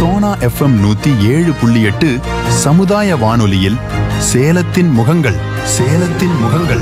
Sona FM நூத்தி ஏழு புள்ளி எட்டு சமுதாய வானொலியில் சேலத்தின் முகங்கள் சேலத்தின் முகங்கள்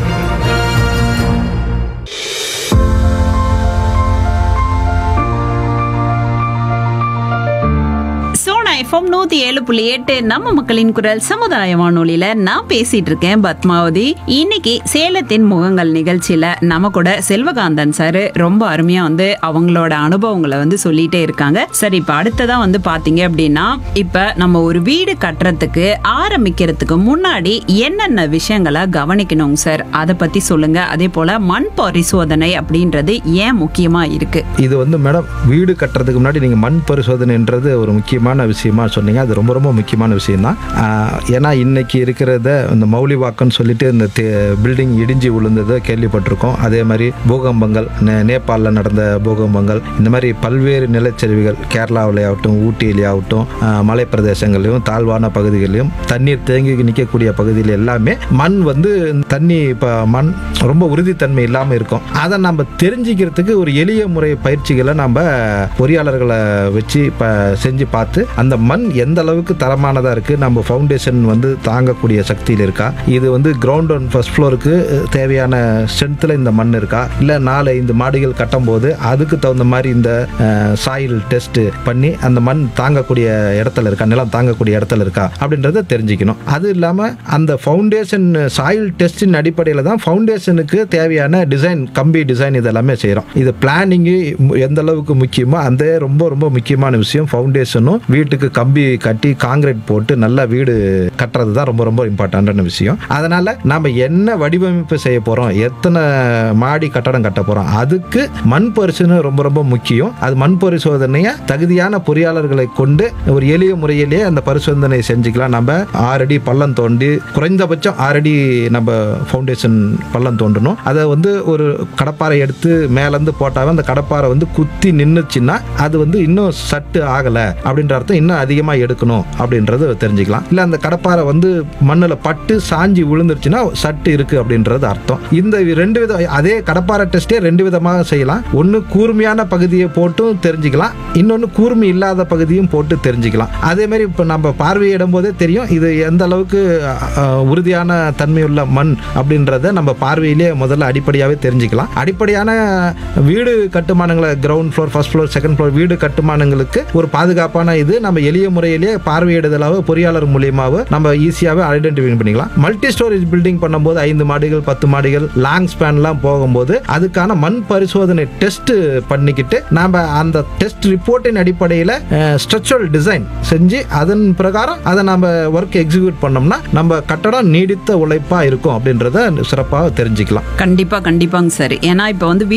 சோனா எஃப்எம் நூத்தி ஏழு புள்ளி எட்டு நம்ம மக்களின் குரல் சமுதாய வானொலியில நான் பேசிட்டு இருக்கேன் பத்மாவதி இன்னைக்கு சேலத்தின் முகங்கள் நிகழ்ச்சியில நம்ம கூட செல்வகாந்தன் சார் ரொம்ப அருமையா வந்து அவங்களோட அனுபவங்களை வந்து சொல்லிட்டே இருக்காங்க சரி இப்ப அடுத்ததா வந்து பாத்தீங்க அப்படின்னா இப்ப நம்ம ஒரு வீடு கட்டுறதுக்கு ஆரம்பிக்கிறதுக்கு முன்னாடி என்னென்ன விஷயங்களை கவனிக்கணும் சார் அதை பத்தி சொல்லுங்க அதே போல மண் பரிசோதனை அப்படின்றது ஏன் முக்கியமா இருக்கு இது வந்து மேடம் வீடு கட்டுறதுக்கு முன்னாடி நீங்கள் மண் பரிசோதனைன்றது ஒரு முக்கியமான விஷயமா சொன்னீங்க அது ரொம்ப ரொம்ப முக்கியமான விஷயம்தான் ஆஹ் ஏன்னா இன்னைக்கு இருக்கிறத இந்த மௌலி வாக்குன்னு சொல்லிட்டு இந்த பில்டிங் இடிஞ்சு விழுந்ததை கேள்விப்பட்டிருக்கோம் அதே மாதிரி பூகம்பங்கள் நே நேபாளில் நடந்த பூகம்பங்கள் இந்த மாதிரி பல்வேறு நிலச்சரிவுகள் கேரளாவிலே ஆகட்டும் ஊட்டியிலே ஆகட்டும் ஆஹ் மலை பிரதேசங்களையும் தாழ்வான பகுதிகளிலும் தண்ணீர் தேங்கி நிற்கக்கூடிய பகுதியில் எல்லாமே மண் வந்து தண்ணி இப்போ மண் ரொம்ப உறுதித்தன்மை இல்லாமல் இருக்கும் அதை நம்ம தெரிஞ்சுக்கிறதுக்கு ஒரு எளிய முறை பயிற்சிகளை நம்ம பொறியாளர்களை வச்சு இப்போ செஞ்சு பார்த்து அந்த மண் எந்த அளவுக்கு தரமானதாக இருக்குது நம்ம ஃபவுண்டேஷன் வந்து தாங்கக்கூடிய சக்தியில் இருக்கா இது வந்து கிரவுண்ட் அண்ட் ஃபர்ஸ்ட் ஃப்ளோருக்கு தேவையான ஸ்ட்ரென்த்தில் இந்த மண் இருக்கா இல்லை நாலு ஐந்து மாடிகள் கட்டும்போது அதுக்கு தகுந்த மாதிரி இந்த சாயில் டெஸ்ட் பண்ணி அந்த மண் தாங்கக்கூடிய இடத்துல இருக்கா நிலம் தாங்கக்கூடிய இடத்துல இருக்கா அப்படின்றத தெரிஞ்சுக்கணும் அது இல்லாமல் அந்த ஃபவுண்டேஷன் சாயில் டெஸ்டின் அடிப்படையில் தான் ஃபவுண்டேஷனுக்கு தேவையான டிசைன் கம்பி டிசைன் இதெல்லாமே செய்கிறோம் இது பிளானிங்கு எந்த அளவுக்கு முக்கியமோ அந்த ரொம்ப ரொம்ப முக்கியமான விஷயம் ஃபவுண்டேஷனும் வீட்டுக்கு கம்பி கட்டி காங்கிரீட் போட்டு நல்லா வீடு கட்டுறது தான் ரொம்ப ரொம்ப இம்பார்ட்டண்டான விஷயம் அதனால் நம்ம என்ன வடிவமைப்பு செய்ய போகிறோம் எத்தனை மாடி கட்டடம் கட்ட போகிறோம் அதுக்கு மண் பரிசோதனை ரொம்ப ரொம்ப முக்கியம் அது மண் பரிசோதனையை தகுதியான பொறியாளர்களை கொண்டு ஒரு எளிய முறையிலேயே அந்த பரிசோதனை செஞ்சுக்கலாம் நம்ம ஆறடி பள்ளம் தோண்டி குறைந்தபட்சம் ஆறடி நம்ம ஃபவுண்டேஷன் பள்ளம் தோண்டணும் அதை வந்து ஒரு கடப்பாரை எடுத்து மேலேருந்து போட்டாவே அந்த கடப்பாரை வந்து குத்தி நின்றுச்சுன்னா அது வந்து இன்னும் சட்டு ஆகலை அப்படின்ற அர்த்தம் இன்னும் அதிகமாக எடுக்கணும் அப்படின்றது தெரிஞ்சுக்கலாம் இல்லை அந்த கடப்பாரை வந்து மண்ணில் பட்டு சாஞ்சி விழுந்துருச்சுன்னா சட்டு இருக்கு அப்படின்றது அர்த்தம் இந்த ரெண்டு வித அதே கடப்பாரை டெஸ்ட்டே ரெண்டு விதமாக செய்யலாம் ஒன்று கூர்மையான பகுதியை போட்டும் தெரிஞ்சுக்கலாம் இன்னொன்று கூர்மை இல்லாத பகுதியும் போட்டு தெரிஞ்சுக்கலாம் அதே மாதிரி இப்போ நம்ம பார்வையிடும் போதே தெரியும் இது எந்த அளவுக்கு அஹ், உறுதியான தன்மையுள்ள மண் அப்படின்றத நம்ம பார்வையிலே முதல்ல அடிப்படையாகவே தெரிஞ்சுக்கலாம் அடிப்படையான வீடு கட்டுமானங்களை ground floor first floor second floor வீடு கட்டுமானங்களுக்கு ஒரு பாதுகாப்பான இது நம்ம எளிய முறையிலேயே பார்வையிடுதலாக பொறியாளர் மூலியமாக நம்ம ஈஸியாகவே ஐடென்டிஃபை பண்ணிக்கலாம் மல்டி ஸ்டோரேஜ் பில்டிங் பண்ணும்போது ஐந்து மாடிகள் பத்து மாடிகள் லாங் ஸ்பேன்லாம் போகும்போது அதுக்கான மண் பரிசோதனை டெஸ்ட் பண்ணிக்கிட்டு நாம அந்த டெஸ்ட் ரிப்போர்ட்டின் அடிப்படையில் ஸ்ட்ரக்சரல் டிசைன் செஞ்சு அதன் பிரகாரம் அதை நம்ம ஒர்க் எக்ஸிக்யூட் பண்ணோம்னா நம்ம கட்டடம் நீடித்த உழைப்பா இருக்கும் அப்படின்றத சிறப்பாக தெரிஞ்சுக்கலாம் கண்டிப்பா கண்டிப்பாங்க சார் ஏன்னா இப்ப வந்து